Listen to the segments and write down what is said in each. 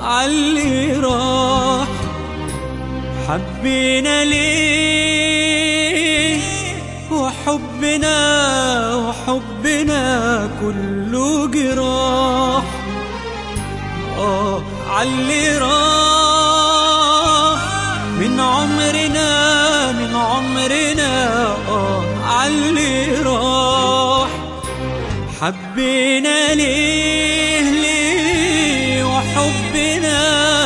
عاللي راح حبينا ليه وحبنا وحبنا كله جراح اه عاللي راح من عمرنا من عمرنا اه عاللي راح حبينا ليه ليه وحبنا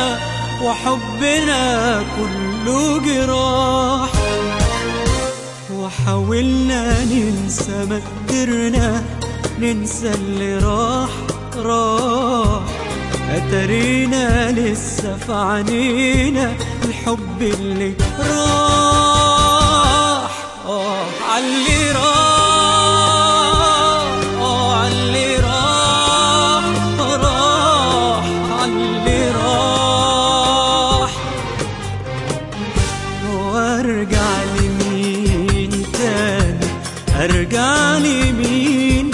وحبنا كله جراح وحاولنا ننسى ما قدرنا ننسى اللي راح راح أترينا لسه في عينينا الحب اللي راح آه عاللي راح آه عاللي راح راح عاللي راح وارجع لمين تاني ارجع لمين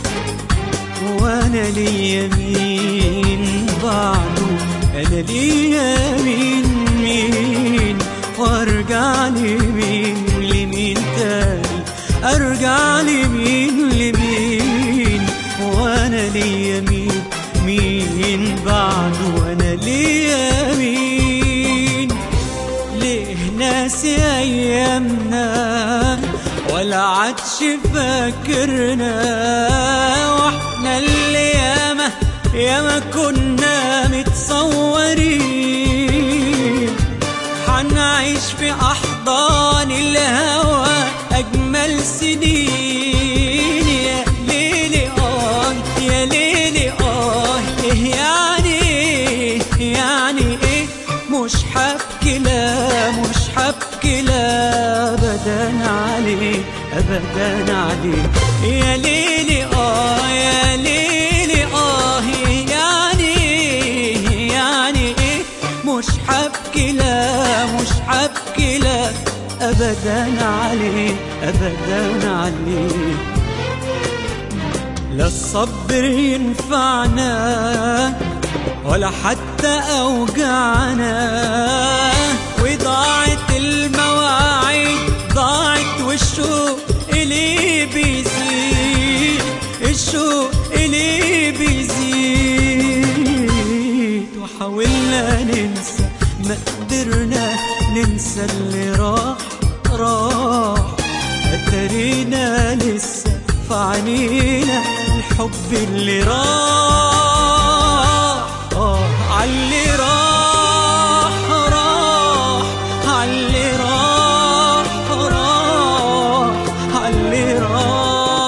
وانا ليا مين بعده انا ليا مين مين وارجع لمين لمين تاني ارجع لمين لمين وانا ليا مين مين بعده وانا ليا مين ليه ناسي ايامنا ولا عادش فاكرنا واحنا اللي ياما ياما كنا متصورين حنعيش في احضان الهوى اجمل سنين يا ليلي اه يا ليلي اه إيه يعني يعني ايه مش حبكي لا مش حبكي لا ابدا عليه ابدا عليه يا ليلي اه يا ليلي اه يعني يعني ايه مش حبكي لا مش حبكي لا ابدا عليه ابدا عليه لا الصبر ينفعنا ولا حتى أوجعنا وضاعت المواعيد ضاعت والشوق اللي بيزيد الشوق اللي بيزيد وحاولنا ننسى ما قدرنا ننسى اللي راح راح أترينا لسه في عينينا الحب اللي راح آه عاللي راح راح عاللي راح راح عاللي راح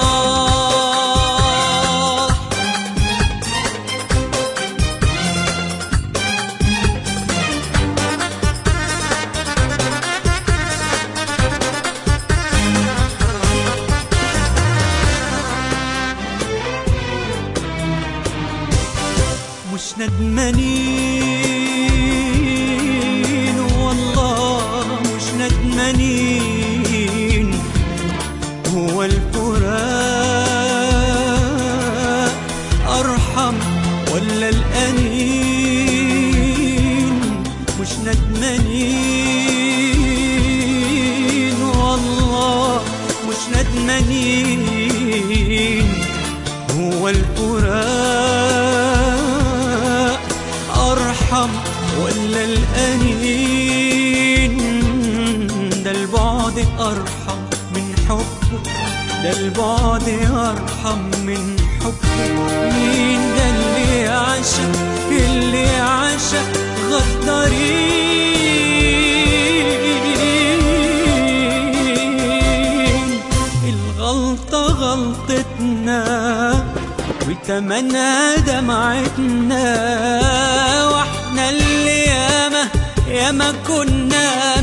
مش ندمانين والله مش ندمانين هو الفراق أرحم ولا الأنين مش ندمانين والله مش ندمانين هو الفراق أرحم ولا الأنين ده البعد أرحم من حبه ده البعد أرحم من حبه مين ده اللي عاشق اللي عاشق غدارين الغلطة غلطتنا وتمنى دمعتنا واحنا اللي ياما ياما كنا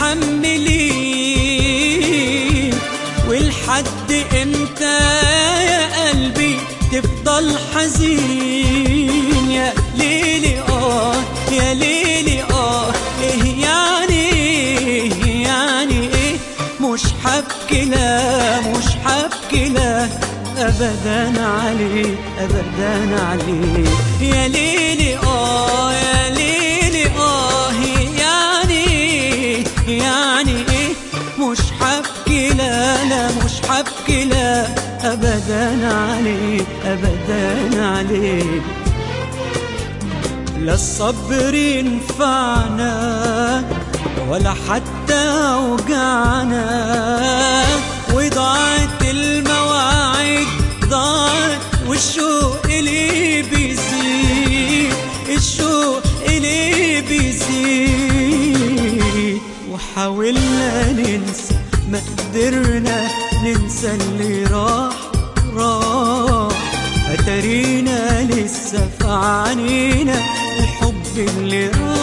متحملين والحد امتى يا قلبي تفضل حزين يا ليلي اه يا ليلي اه ايه يعني يعني ايه مش حبكي لا مش حبكي لا ابدا عليه ابدا عليه يا ليلي اه يا ليلي ابدا عليك ابدا عليك لا الصبر ينفعنا ولا حتى وجعنا وضاعت المواعيد ضاعت والشوق اللي بيزيد الشوق اللي بيزيد وحاولنا ننسى ما قدرنا ننسى اللي راح راح اتارينا لسه في عينينا الحب اللي راح